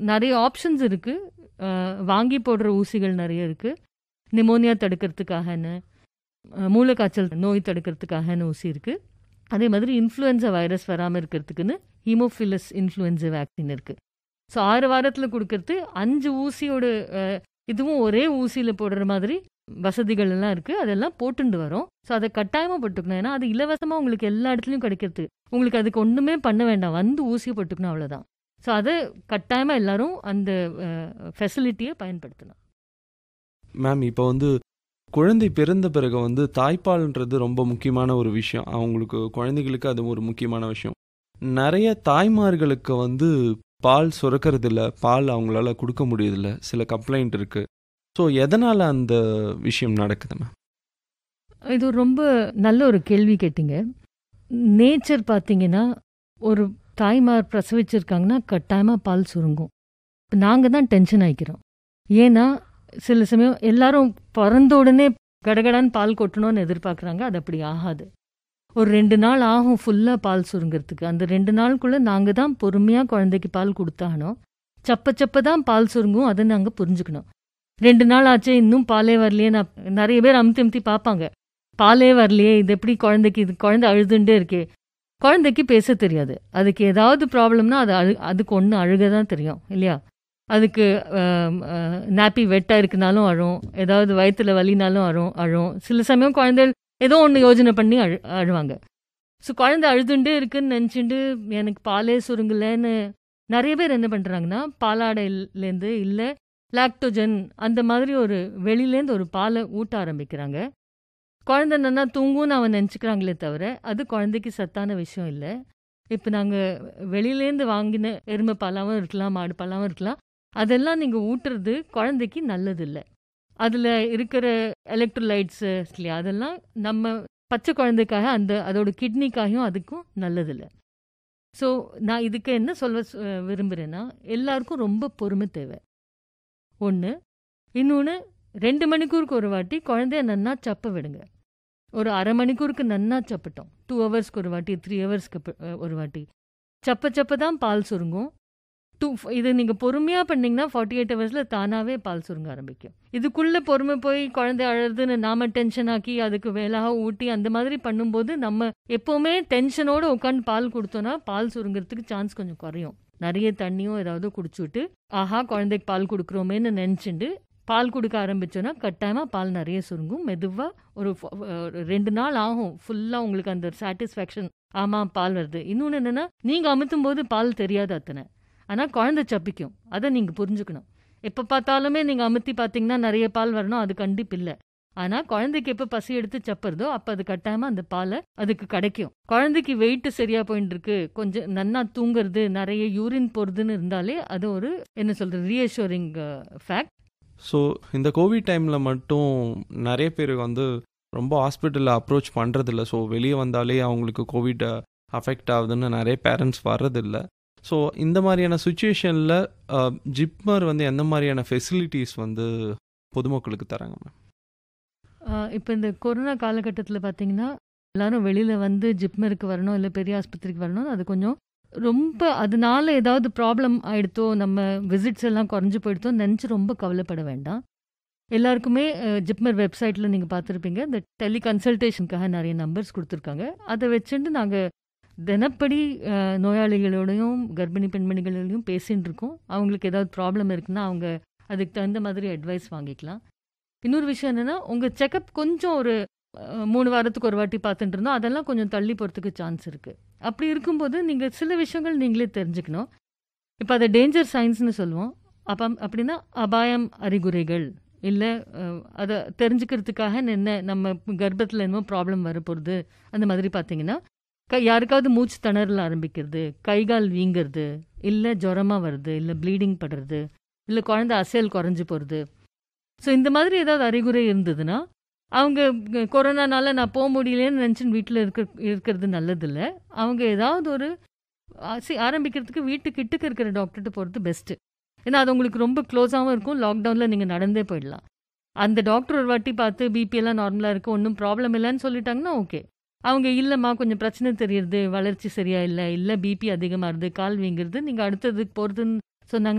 நெறைய ஆப்ஷன்ஸ் இருக்கு. அ வாங்கி போடுற ஊசிகள் நெறைய இருக்கு. நிமோனியா தடுக்கிறதுக்காகன்னு, அ மூளைக்காய்ச்சல் நோய் தடுக்கிறதுக்காகன்னு ஊசி இருக்கு. அதே மாதிரி இன்ஃப்ளூயன்ஸா வைரஸ் வராம இருக்கிறதுக்குன்னு ஹீமோஃபிலஸ் இன்ஃப்ளூயன்ஸா வேக்சின் இருக்கு. ஸோ 6 வாரத்தில குடுக்கறது 5 ஊசியோட அ இதுவும் ஒரே ஊசியில போடுற மாதிரி வசதிகள் எல்லாம் இருக்கு. அதெல்லாம் போட்டுண்டு வரோம். ஸோ அத கட்டாயமா போட்டுக்கணும். ஏன்னா, அது இலவசமா உங்களுக்கு எல்லா இடத்துலயும் கிடைக்கிறது. உங்களுக்கு அதுக்கு ஒண்ணுமே பண்ண வேண்டாம். வந்து ஊசிய போட்டுக்கணும் அவ்வளோதான். ஸோ அத கட்டாயமா எல்லாரும் அந்த அ ஃபெசிலிட்டிய பயன்படுத்தணும். மேம் இப்போ வந்து குழந்தை பிறந்த பிறகு வந்து தாய்ப்பால்ன்றது ரொம்ப முக்கியமான ஒரு விஷயம். அவங்களுக்கு குழந்தைகளுக்கு அது ஒரு முக்கியமான விஷயம். நெறைய தாய்மார்களுக்கு வந்து பால் சுரக்கிறதில்ல. பால் அவங்களால குடுக்க முடியறதில்ல. சில கம்ப்ளைண்ட் இருக்கு. ஸோ எதனால அந்த விஷயம் நடக்குது மேம்? இது ரொம்ப நல்ல ஒரு கேள்வி கேட்டீங்க. நேச்சர் பார்த்தீங்கன்னா, ஒரு தாய்மார் பிரசவிச்சிருக்காங்கன்னா, கட்டாயமா பால் சுருங்கும். இப்ப நாங்க தான் டென்ஷன் ஆயிக்கிறோம். ஏன்னா, சில சமயம் எல்லாரும் பொறந்த உடனே கடகடன்னு பால் கொட்டணும்னு எதிர்பார்க்குறாங்க. அது அப்படி ஆகாது. ஒரு 2 நாள் ஆகும் ஃபுல்லா பால் சுருங்கறதுக்கு. அந்த 2 நாளுக்குள்ள நாங்க தான் பொறுமையா குழந்தைக்கு பால் குடுத்தாகணும். சப்ப சப்ப தான் பால் சுருங்கும். அத நாங்க புரிஞ்சுக்கணும். 2 நாள் ஆச்சே இன்னும் பாலே வரலையே நான் நெறைய பேர் அமுத்தி அமுத்தி பார்ப்பாங்க. பாலே வரலையே இது எப்படி குழந்தைக்கு இது குழந்தை அழுதுண்டே இருக்கே. குழந்தைக்கு பேச தெரியாது. அதுக்கு ஏதாவது ப்ராப்ளம்னா அது அழு அதுக்கு ஒண்ணு அழுக தான் தெரியும் இல்லையா? அதுக்கு அ அ நாப்பி வெட்டா இருக்குனாலும் அழும். ஏதாவது வயித்துல வலினாலும் அழும் அழும். சில சமயம் குழந்தைகள் ஏதோ ஒண்ணு யோசனை பண்ணி அழு அழுவாங்க. ஸோ குழந்தை அழுதுண்டே இருக்குன்னு நெனச்சுண்டு எனக்கு பாலே சுருங்கலன்னு நெறைய பேர் என்ன பண்றாங்கன்னா, பாலாடைலேருந்து இல்ல லாக்டோஜன் அந்த மாதிரி ஒரு வெளியிலேருந்து ஒரு பால ஊட்ட ஆரம்பிக்கிறாங்க. குழந்தை நன்னா தூங்கும்னு அவன் நெனச்சுக்கிறாங்களே தவிர, அது குழந்தைக்கு சத்தான விஷயம் இல்ல. இப்ப நாங்க வெளியிலேருந்து வாங்கின எருமை பாலாவும் இருக்கலாம், மாடு பாலாவும் இருக்கலாம். அதெல்லாம் நீங்க ஊட்டுறது குழந்தைக்கு நல்லதில்ல. அதுல இருக்கிற எலக்ட்ரோலைட்ஸ் இல்லையா? அதெல்லாம் நம்ம பச்சை குழந்தைக்காக அந்த அதோட கிட்னிக்காகவும் அதுக்கும் நல்லதில்ல. ஸோ நான் இதுக்கு என்ன சொல்ல ஸ் விரும்புறேன்னா, எல்லாருக்கும் ரொம்ப பொறுமை தேவை. 1 இன்னொன்னு 2 மணிக்கூருக்கு ஒரு வாட்டி குழந்தைய நன்னா சப்ப விடுங்க. ஒரு 1/2 மணிக்கூருக்கு நன்னா சப்பட்டும். 2 ஹவர்ஸ்க்கு ஒரு வாட்டி, 3 ஹவர்ஸ்க்கு ப ஒரு வாட்டி. சப்ப சப்ப தான் பால் சுருங்கும். டூ இத நீங்க பொறுமையா பண்ணீங்கன்னா 48 ஹவர்ஸ்ல தானாவே பால் சுருங்க ஆரம்பிக்கும். இதுக்குள்ள பொறுமை போய் குழந்தை அழுதுன்னு நாம டென்ஷன் ஆக்கி அதுக்கு வேலாக ஊட்டி அந்த மாதிரி பண்ணும்போது, நம்ம எப்பவுமே டென்ஷனோட உட்காந்து பால் குடுத்தோம்னா, பால் சுருங்குறதுக்கு சான்ஸ் கொஞ்சம் குறையும். நெறைய தண்ணியும் ஏதாவது குடிச்சுட்டு, ஆஹா குழந்தைக்கு பால் குடுக்குறோமேன்னு நெனச்சுண்டு, பால் குடுக்க ஆரம்பிச்சோம்னா, கட்டாயமா பால் நெறைய சுருங்கும். மெதுவா ஒரு ஃப ஒரு 2 நாள் ஆகும். ஃபுல்லா உங்களுக்கு அந்த சாட்டிஸ்ஃபேக்ஷன் ஆமா பால் வருது. இன்னொன்னு என்னன்னா, நீங்க அமுத்தும்போது பால் தெரியாது அத்தன. ஆனா குழந்தை சப்பிக்கும். அத நீங்க புரிஞ்சுக்கணும். எப்ப பார்த்தாலுமே நீங்க அமுத்தி பார்த்தீங்கன்னா, நெறைய பால் வரணும். அது கண்டிப்பில்ல. ஆனா குழந்தைக்கு எப்ப பசி எடுத்து சப்புறதோ, அப்ப அது கட்டாயமா அந்த பால அதுக்கு கிடைக்கும். குழந்தைக்கு வெயிட் சரியா போயின்ருக்கு. கொஞ்சம் நன்னா தூங்குறது, நெறைய யூரின் போறதுன்னு இருந்தாலே, அது ஒரு என்ன சொல்றது ரீஅஷ்யூரிங் ஃபேக்ட். ஸோ இந்த கோவிட் டைம்ல மட்டும் நெறைய பேர் வந்து ரொம்ப ஹாஸ்பிட்டல்ல அப்ரோச் பண்றதில்ல. ஸோ வெளிய வந்தாலே அவங்களுக்கு கோவிட் அஃபெக்ட் ஆகுதுன்னு நெறைய பேரண்ட்ஸ் வர்றதில்ல. ஸோ இந்த மாரியான சிச்சுவேஷன்ல அ ஜிப்மர் வந்து எந்த மாரியான ஃபெசிலிட்டீஸ் வந்து பொதுமக்களுக்கு தராங்க மேம்? அ இப்ப இந்த கொரோனா காலகட்டத்தில பார்த்தீங்கன்னா, எல்லாரும் வெளியில வந்து ஜிப்மருக்கு வரணும், இல்ல பெரிய ஆஸ்பத்திரிக்கு வரணும். அது கொஞ்சம் ரொம்ப அதனால ஏதாவது ப்ராப்ளம் ஆயிடுத்தோ, நம்ம விசிட்ஸ் எல்லாம் குறைஞ்சு போயிடுத்தோன்னு நெனச்சு ரொம்ப கவலைப்பட வேண்டாம். எல்லாருக்குமே அ ஜிப்மர் வெப்சைட்ல நீங்க பார்த்துருப்பீங்க. இந்த டெலி கன்சல்டேஷனுக்காக நெறைய நம்பர்ஸ் குடுத்துருக்காங்க. அத வச்சுண்டு நாங்க தினப்படி அ நோயாளிகளோடையும், கர்ப்பிணி பெண்மணிகளோடையும் பேசின்னு இருக்கோம். அவங்களுக்கு ஏதாவது ப்ராப்ளம் இருக்குன்னா, அவங்க அதுக்கு தகுந்த மாதிரி அட்வைஸ் வாங்கிக்கலாம். இன்னொரு விஷயம் என்னன்னா, உங்க செக்கப் கொஞ்சம் ஒரு அ 3 வாரத்துக்கு ஒரு வாட்டி பார்த்துட்டு இருந்தோம். அதெல்லாம் கொஞ்சம் தள்ளி போறதுக்கு சான்ஸ் இருக்கு. அப்படி இருக்கும்போது, நீங்க சில விஷயங்கள் நீங்களே தெரிஞ்சுக்கணும். இப்ப அத டேஞ்சர் சைன்ஸ்ன்னு சொல்லுவோம். அப்பம் அப்படின்னா அபாயம் அறிகுறிகள். இல்ல அ அத தெரிஞ்சுக்கிறதுக்காக என்ன நம்ம கர்ப்பத்தில என்னமோ ப்ராப்ளம் வரப்போறது. அந்த மாதிரி பார்த்தீங்கன்னா, க யாருக்காவது மூச்சு திணறல் ஆரம்பிக்கிறது, கை கால் வீங்குறது, இல்ல ஜுரமா வருது, இல்ல ப்ளீடிங் படுறது, இல்ல குழந்தை அசையல் குறைஞ்சு போறது. ஸோ இந்த மாதிரி ஏதாவது அறிகுறி இருந்ததுன்னா, அவங்க க கொரோனானால நான் போ முடியலையேன்னு நெனச்சுன்னு வீட்ல இருக்க இருக்கிறது நல்லதில்ல. அவங்க ஏதாவது ஒரு ஆசி ஆரம்பிக்கிறதுக்கு வீட்டு கிட்டக்க இருக்கிற டாக்டர்ட்ட போறது பெஸ்ட்டு. ஏன்னா, அது உங்களுக்கு ரொம்ப க்ளோஸாவும் இருக்கும். லாக்டவுன்ல நீங்க நடந்தே போயிடலாம். அந்த டாக்டர் ஒரு வாட்டி பார்த்து பிபி எல்லாம் நார்மலா இருக்கு. ஒண்ணும் ப்ராப்ளம் இல்லன்னு சொல்லிட்டாங்கன்னா, ஓகே. அவங்க இல்லம்மா கொஞ்சம் பிரச்சனை தெரியுது. வளர்ச்சி சரியா இல்ல. இல்ல பிபி அதிகமா வருது. கால் வீங்குறது. நீங்க அடுத்ததுக்கு போறதுன்னு சொன்னாங்கன்னா